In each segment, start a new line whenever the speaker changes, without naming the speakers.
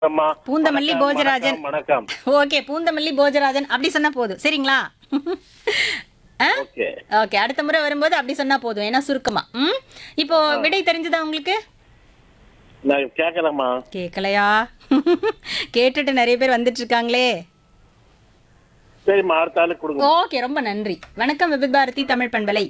அம்மா
பூந்தமல்லி
வணக்கம்,
போஜராஜன்.
வணக்கம்
ஓகே பூந்தமல்லி போஜராஜன் அப்படி சொன்னா போதும் சரிங்களா
ஓகே
ஓகே அடுத்த முறை வரும்போது அப்படி சொன்னா போதும் ஏன்னா சுருக்கமா ம் இப்போ விடை தெரிஞ்சதா உங்களுக்கு
நான் கேட்கலம்மா
கேட்கலையா கேட்டுட்டு நிறைய பேர் வந்துட்டு இருக்காங்களே
சரிம்மா அடுத்த ஆளு கொடுங்க
ஓகே ரொம்ப நன்றி வணக்கம் விபித் பாரதி தமிழ் பண்பலை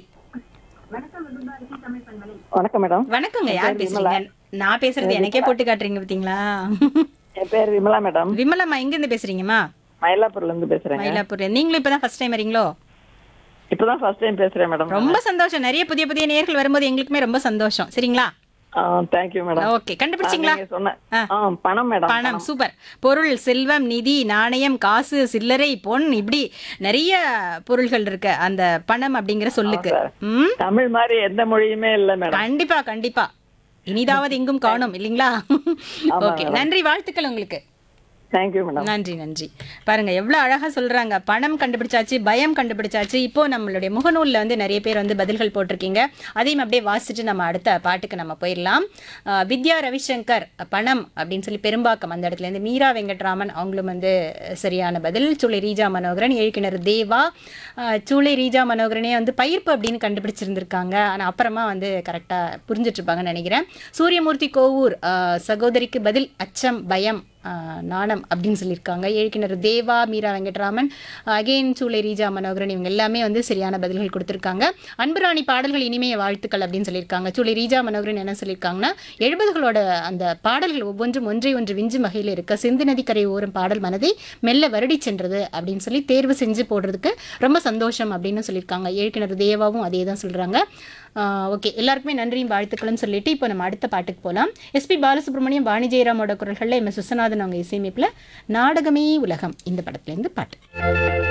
வணக்கம் மேடம்
வணக்கங்க யார் பேசுறீங்க நான் பேசுறது எனக்கே போட்டு காட்டுறீங்க பாத்தீங்களா
என் பேர் விமலா மேடம்
விமலம்மா எங்க இருந்து பேசுறீங்கம்மா
மயிலாப்பூர்ல இருந்து பேசுறேங்க
மயிலாப்பூர் நீங்களும் இப்பதான் ஃபர்ஸ்ட் டைம் வரீங்களோ
இப்பதான் ஃபர்ஸ்ட் டைம் பேசுறேன் மேடம்
ரொம்ப சந்தோஷம் நிறைய புதிய புதிய நேர்கள் வரும்போது எங்களுக்குமே ரொம்ப சந்தோஷம் சரிங்களா
தேங்க்யூ மேடம்
ஓகே கண்டுபிடிச்சிங்களா
நீங்க சொன்ன
ஆ.
ஆ, பணம் மேடம்
பணம் சூப்பர் பொருள் செல்வம் நிதி நாணயம் காசு சில்லறை பொன் இப்படி நிறைய பொருள்கள் இருக்கு அந்த பணம் அப்படிங்கிற சொல்லுக்கு ம்
தமிழ் மாதிரி எந்த மொழியுமே இல்ல மேடம்
கண்டிப்பா கண்டிப்பா இனிதாவது எங்கும் காணும் இல்லைங்களா ஓகே நன்றி வாழ்த்துக்கள் உங்களுக்கு
தேங்க்யூ மேடம்
நன்றி நன்றி பாருங்க எவ்வளவு அழகா சொல்றாங்க பணம் கண்டுபிடிச்சாச்சு பயம் கண்டுபிடிச்சாச்சு இப்போ நம்மளுடைய முகநூல்ல வந்து நிறைய பேர் வந்து பதில்கள் போட்டிருக்கீங்க அதையும் அப்படியே வாசிச்சுட்டு நம்ம அடுத்த பாட்டுக்கு நம்ம போயிடலாம் அஹ் வித்யா ரவிசங்கர் பணம் அப்படின்னு சொல்லி பெரும்பாக்கம் அந்த இடத்துல இருந்து மீரா வெங்கட்ராமன் அவங்களும் வந்து சரியான பதில் சூளை ரீஜா மனோகரன் ஏழ்கிணறு தேவா அஹ் சூளை ரீஜா மனோகரனே வந்து பயிர்ப்பு அப்படின்னு கண்டுபிடிச்சிருந்திருக்காங்க ஆனா அப்புறமா வந்து கரெக்டா புரிஞ்சிட்டு இருப்பாங்கன்னு நினைக்கிறேன் சூரியமூர்த்தி கோவூர் அஹ் சகோதரிக்கு பதில் அச்சம் பயம் ஆஹ் நாணம் அப்படின்னு சொல்லியிருக்காங்க ஏழ்கிணறு தேவா மீரா வெங்கட்ராமன் அகெயின் சூளை ரீஜா மனோகரன் இவங்க எல்லாமே வந்து சரியான பதில்கள் கொடுத்துருக்காங்க அன்புராணி பாடல்கள் இனிமைய வாழ்த்துக்கள் அப்படின்னு சொல்லியிருக்காங்க சூளை ரீஜா மனோகரன் என்ன சொல்லியிருக்காங்கன்னா எழுபதுகளோட அந்த பாடல்கள் ஒவ்வொன்றும் ஒன்றை ஒன்று விஞ்சும் வகையில் இருக்க சிந்து நதிக்கரை ஓரம் பாடல் மனதை மெல்ல வருடி சென்றது அப்படின்னு சொல்லி தேர்வு செஞ்சு போடுறதுக்கு ரொம்ப சந்தோஷம் அப்படின்னு சொல்லியிருக்காங்க ஏழ்கிணறு தேவாவும் அதே தான் சொல்கிறாங்க ஓகே எல்லாருக்குமே நன்றியும் வாழ்த்துக்களும் சொல்லிட்டு இப்போ நம்ம அடுத்த பாட்டுக்கு போகலாம் எஸ்பி பாலசுப்ரமணியம் வாணி ஜெயராமோட குரல்களில் எம் எஸ் விஸ்வநாதன் அவங்க இசையமைப்பில் நாடகமே உலகம் இந்த படத்துலேருந்து பாட்டு